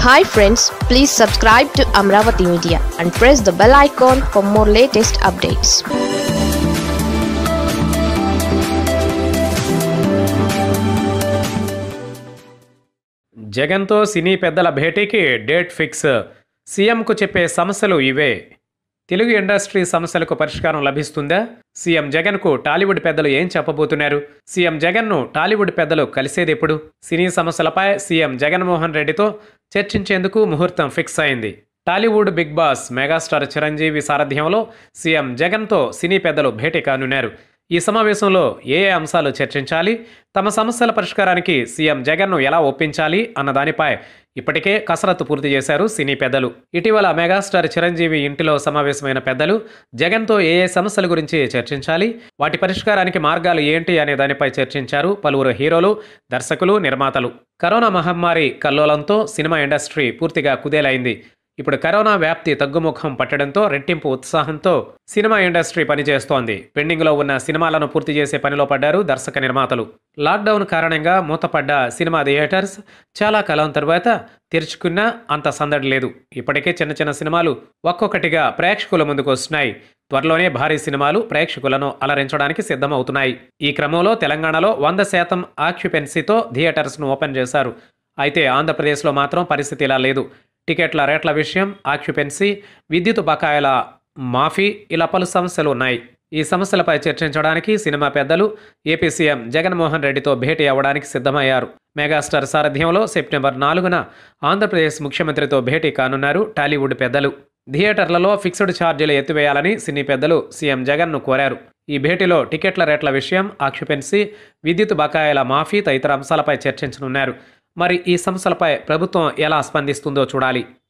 hi friends please subscribe to Amaravati media and press the bell icon for more latest updates జగన్తో cine పెద్దల భేటీకి date fix సీఎంకు చెప్పే సమస్యలు ఇవే తెలుగు ఇండస్ట్రీ సమస్యలకు పరిష్కారం లభిస్తుందా సీఎం జగన్కు టాలీవుడ్ పెద్దలు ఏం చెప్పబోతున్నారు సీఎం జగన్ను టాలీవుడ్ పెద్దలు కలిసేది ఎప్పుడు సినీ సమస్యలపై సీఎం జగన్మోహన్ రెడ్డితో చర్చించేందుకు ముహూర్తం ఫిక్స్ అయింది Tollywood big boss megastar Chiranjeevi సారథ్యంలో సీఎం జగన్తో సినీ పెద్దలు భేటీ కానున్నారు ఈ సమావేశంలో ఏ ఏ అంశాలు చర్చించాలి తమ సమస్యల పరిష్కారానికి సీఎం జగన్ను ఎలా ఒప్పించాలి అన్న దానిపై ఇప్పటికే కసరత్తు పూర్తి చేశారు సినీ పెద్దలు ఇటీవల మెగాస్టార్ చిరంజీవి ఇంటిలో సమావేశమైన పెద్దలు జగన్తో ఏ ఏ సమస్యల గురించి చర్చించాలి వాటి పరిష్కారానికి మార్గాలు ఏంటి అనే దానిపై చర్చించారు పలువురు హీరోలు దర్శకులు నిర్మాతలు కరోనా మహమ్మారి కల్లోలంతో సినిమా ఇండస్ట్రీ పూర్తిగా కుదేలైంది ఇప్పుడు కరోనా వ్యాప్తి తగ్గుముఖం పట్టడంతో రెట్టింపు ఉత్సాహంతో సినిమా ఇండస్ట్రీ పనిచేస్తోంది పెండింగ్లో ఉన్న సినిమాలను పూర్తి చేసే పనిలో పడ్డారు దర్శక నిర్మాతలు లాక్డౌన్ కారణంగా మూతపడ్డ సినిమా థియేటర్స్ చాలా కాలం తర్వాత తెరుచుకున్నా అంత సందడి లేదు ఇప్పటికే చిన్న చిన్న సినిమాలు ఒక్కొక్కటిగా ప్రేక్షకుల ముందుకు వస్తున్నాయి త్వరలోనే భారీ సినిమాలు ప్రేక్షకులను అలరించడానికి సిద్ధమవుతున్నాయి ఈ క్రమంలో తెలంగాణలో వంద శాతం ఆక్యుపెన్సీతో థియేటర్స్ను ఓపెన్ చేశారు అయితే ఆంధ్రప్రదేశ్లో మాత్రం పరిస్థితి ఇలా లేదు టికెట్ల రేట్ల విషయం ఆక్యుపెన్సీ విద్యుత్ బకాయిల మాఫీ ఇలా పలు సమస్యలు ఉన్నాయి ఈ సమస్యలపై చర్చించడానికి సినిమా పెద్దలు ఏపీ సీఎం జగన్మోహన్ రెడ్డితో భేటీ అవ్వడానికి సిద్ధమయ్యారు మెగాస్టార్ సారథ్యంలో సెప్టెంబర్ నాలుగున ఆంధ్రప్రదేశ్ ముఖ్యమంత్రితో భేటీ కానున్నారు టాలీవుడ్ పెద్దలు థియేటర్లలో ఫిక్స్డ్ ఛార్జీలు ఎత్తివేయాలని సినీ పెద్దలు సీఎం జగన్ను కోరారు ఈ భేటీలో టికెట్ల రేట్ల విషయం ఆక్యుపెన్సీ విద్యుత్ బకాయిల మాఫీ తదితర అంశాలపై చర్చించనున్నారు మరి ఈ సమస్యలపై ప్రభుత్వం ఎలా స్పందిస్తుందో చూడాలి